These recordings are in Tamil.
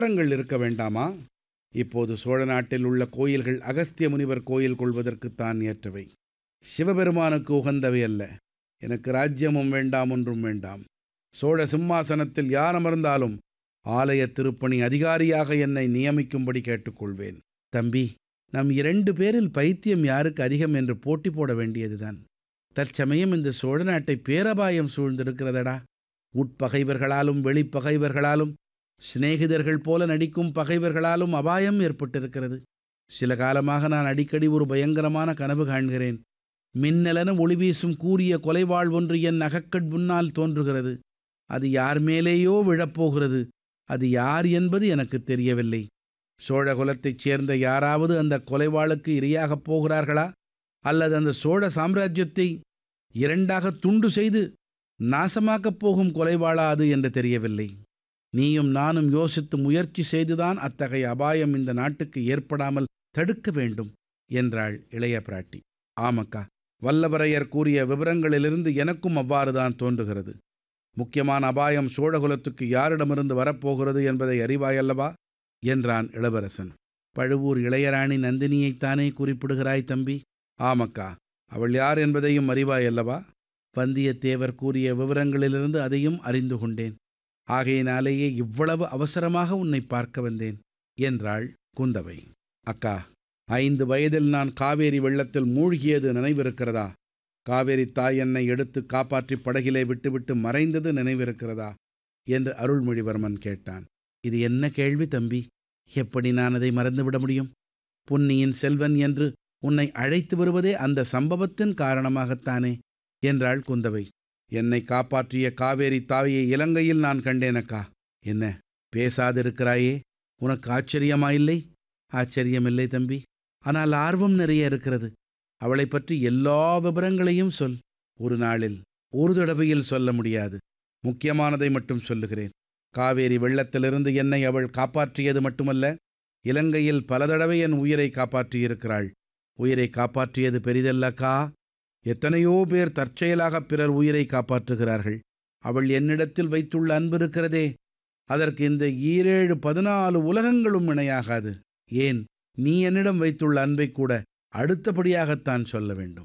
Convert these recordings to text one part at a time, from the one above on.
மரங்கள் இருக்க வேண்டாமா இப்போது சோழ நாட்டில் உள்ள கோயில்கள் அகஸ்திய முனிவர் கோயில் கொள்வதற்குத்தான் ஏற்றவை சிவபெருமானுக்கு உகந்தவை அல்ல எனக்கு ராஜ்யமும் வேண்டாம் ஒன்றும் வேண்டாம் சோழ சிம்மாசனத்தில் யார் அமர்ந்தாலும் ஆலய திருப்பணி அதிகாரியாக என்னை நியமிக்கும்படி கேட்டுக்கொள்வேன் தம்பி நம் இரண்டு பேரில் பைத்தியம் யாருக்கு அதிகம் என்று போட்டி போட வேண்டியதுதான் தற்சமயம் இந்த சோழ நாட்டை பேரபாயம் சூழ்ந்திருக்கிறதடா உட்பகைவர்களாலும் வெளிப்பகைவர்களாலும் சிநேகிதர்கள் போல நடிக்கும் பகைவர்களாலும் அபாயம் ஏற்பட்டிருக்கிறது சில காலமாக நான் அடிக்கடி ஒரு பயங்கரமான கனவு காண்கிறேன் மின்னலென ஒளி வீசும் கூரிய கொலைவாள் ஒன்று என் அகக்கட் முன்னால் தோன்றுகிறது அது யார் மேலேயோ விழப்போகிறது அது யார் என்பது எனக்கு தெரியவில்லை சோழகுலத்தைச் சேர்ந்த யாராவது அந்த கொலைவாளுக்கு இரையாகப் போகிறார்களா அல்லது அந்த சோழ சாம்ராஜ்யத்தை இரண்டாக துண்டு செய்து நாசமாக்கப் போகும் கொலைவாளா அது என்று தெரியவில்லை நீயும் நானும் யோசித்து முயற்சி செய்துதான் அத்தகைய அபாயம் இந்த நாட்டுக்கு ஏற்படாமல் தடுக்க வேண்டும் என்றாள் இளைய பிராட்டி ஆமக்கா வல்லவரையர் கூறிய விவரங்களிலிருந்து எனக்கும் அவ்வாறுதான் தோன்றுகிறது முக்கியமான அபாயம் சோழகுலத்துக்கு யாரிடமிருந்து வரப்போகிறது என்பதை அறிவாயல்லவா என்றான் இளவரசன் பழுவூர் இளையராணி நந்தினியைத்தானே குறிப்பிடுகிறாய் தம்பி ஆமக்கா அவள் யார் என்பதையும் அறிவாயல்லவா வந்தியத்தேவர் கூறிய விவரங்களிலிருந்து அதையும் அறிந்து கொண்டேன் ஆகையினாலேயே இவ்வளவு அவசரமாக உன்னை பார்க்க வந்தேன் என்றாள் குந்தவை அக்கா ஐந்து வயதில் நான் காவேரி வெள்ளத்தில் மூழ்கியது நினைவிருக்கிறதா காவேரி தாய் என்னை எடுத்து காப்பாற்றி படகிலே விட்டுவிட்டு மறைந்தது நினைவிருக்கிறதா என்று அருள்மொழிவர்மன் கேட்டான் இது என்ன கேள்வி தம்பி எப்படி நான் அதை மறந்துவிட முடியும் பொன்னியின் செல்வன் என்று உன்னை அழைத்து வருவதே அந்த சம்பவத்தின் காரணமாகத்தானே என்றாள் குந்தவை என்னை காப்பாற்றிய காவேரி தாயை இலங்கையில் நான் கண்டேனக்கா என்ன பேசாதிருக்கிறாயே உனக்கு ஆச்சரியமாயில்லை ஆச்சரியமில்லை தம்பி ஆனால் ஆர்வம் நிறைய இருக்கிறது அவளை பற்றி எல்லா விவரங்களையும் சொல் ஒரு நாளில் ஒரு தடவையில் சொல்ல முடியாது முக்கியமானதை மட்டும் சொல்லுகிறேன் காவேரி வெள்ளத்திலிருந்து என்னை அவள் காப்பாற்றியது மட்டுமல்ல இலங்கையில் பல தடவை என் உயிரை காப்பாற்றியிருக்கிறாள் உயிரை காப்பாற்றியது பெரிதல்லக்கா எத்தனையோ பேர் தற்செயலாக பிறர் உயிரை காப்பாற்றுகிறார்கள் அவள் என்னிடத்தில் வைத்துள்ள அன்பு இருக்கிறதே அதற்கு இந்த ஈரேழு பதினாலு உலகங்களும் இணையாகாது ஏன் நீ என்னிடம் வைத்துள்ள அன்பை கூட அடுத்தபடியாகத்தான் சொல்ல வேண்டும்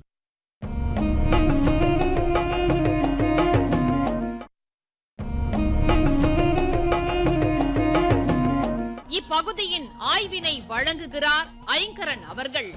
இப்பகுதியின் ஆய்வினை வழங்குகிறார் ஐங்கரன் அவர்கள்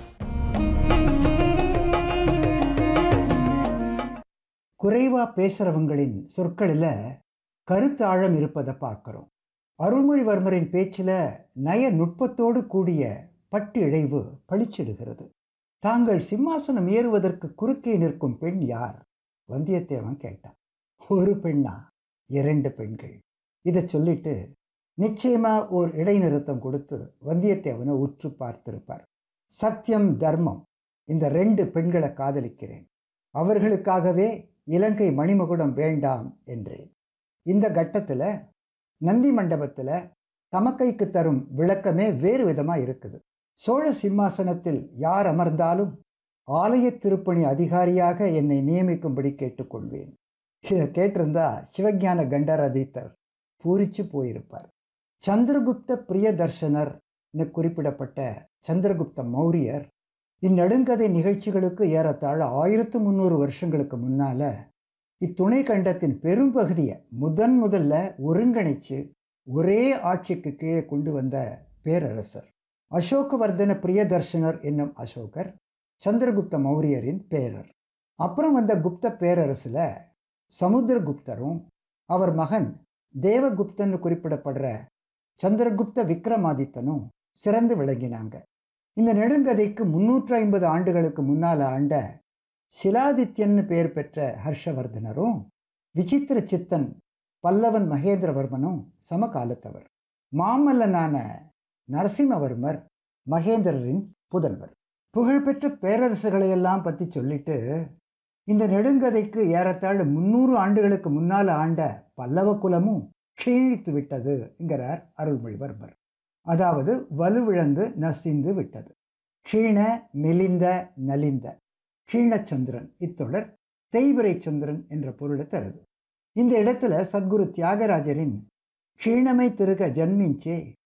குறைவா பேசுறவங்களின் சொற்களில் கருத்தாழம் இருப்பதை பார்க்குறோம் அருள்மொழிவர்மரின் பேச்சில் நய நுட்பத்தோடு கூடிய பட்டு இழைவு பளிச்சிடுகிறது தாங்கள் சிம்மாசனம் ஏறுவதற்கு குறுக்கே நிற்கும் பெண் யார் வந்தியத்தேவன் கேட்டான் ஒரு பெண்ணா இரண்டு பெண்கள் இதை சொல்லிட்டு நிச்சயமா ஓர் இடைநிறுத்தம் கொடுத்து வந்தியத்தேவனை உற்று பார்த்திருப்பார் சத்தியம் தர்மம் இந்த ரெண்டு பெண்களை காதலிக்கிறேன் அவர்களுக்காகவே இலங்கை மணிமகுடம் வேண்டாம் என்றேன் இந்த கட்டத்தில் நந்தி மண்டபத்தில் தமக்கைக்கு தரும் விளக்கமே வேறு விதமாக இருக்குது சோழ சிம்மாசனத்தில் யார் அமர்ந்தாலும் ஆலய திருப்பணி அதிகாரியாக என்னை நியமிக்கும்படி கேட்டுக்கொள்வேன் இதை கேட்டிருந்தா சிவஞான கண்டரதீத்தர் பூரிச்சு போயிருப்பார் சந்திரகுப்த பிரியதர்ஷனர்னு குறிப்பிடப்பட்ட சந்திரகுப்த மௌரியர் இந்நெடுங்கதை நிகழ்ச்சிகளுக்கு ஏறத்தாழ ஆயிரத்து முந்நூறு வருஷங்களுக்கு முன்னால இத்துணை கண்டத்தின் பெரும்பகுதியை முதன் முதல்ல ஒருங்கிணைச்சு ஒரே ஆட்சிக்கு கீழே கொண்டு வந்த பேரரசர் அசோகவர்தன பிரியதர்ஷனர் என்னும் அசோகர் சந்திரகுப்த மௌரியரின் பேரர் அப்புறம் வந்த குப்த பேரரசில் சமுத்திரகுப்தரும் அவர் மகன் தேவகுப்தன்னு குறிப்பிடப்படுற சந்திரகுப்த விக்ரமாதித்தனும் சிறந்து விளங்கினாங்க இந்த நெடுங்கதைக்கு முன்னூற்றி ஐம்பது ஆண்டுகளுக்கு முன்னால் ஆண்ட சிலாதித்யன்னு பெயர் பெற்ற ஹர்ஷவர்தனரும் விசித்திர சித்தன் பல்லவன் மகேந்திரவர்மனும் சமகாலத்தவர் மாமல்லனான நரசிம்மவர்மர் மகேந்திரரின் புதல்வர் புகழ்பெற்ற பேரரசுகளையெல்லாம் பற்றி சொல்லிட்டு இந்த நெடுங்கதைக்கு ஏறத்தாழ முன்னூறு ஆண்டுகளுக்கு முன்னால் ஆண்ட பல்லவ குலமும் க்ஷீணித்து விட்டது என்கிறார் அருள்மொழிவர்மர் அதாவது வலுவிழந்து நசிந்து விட்டது க்ஷீண மெலிந்த நலிந்த க்ஷீணச்சந்திரன் இத்தொடர் தேய்பிரை சந்திரன் என்ற பொருளை தருது இந்த இடத்துல சத்குரு தியாகராஜரின் க்ஷீணமை திருக ஜன்மிஞ்சே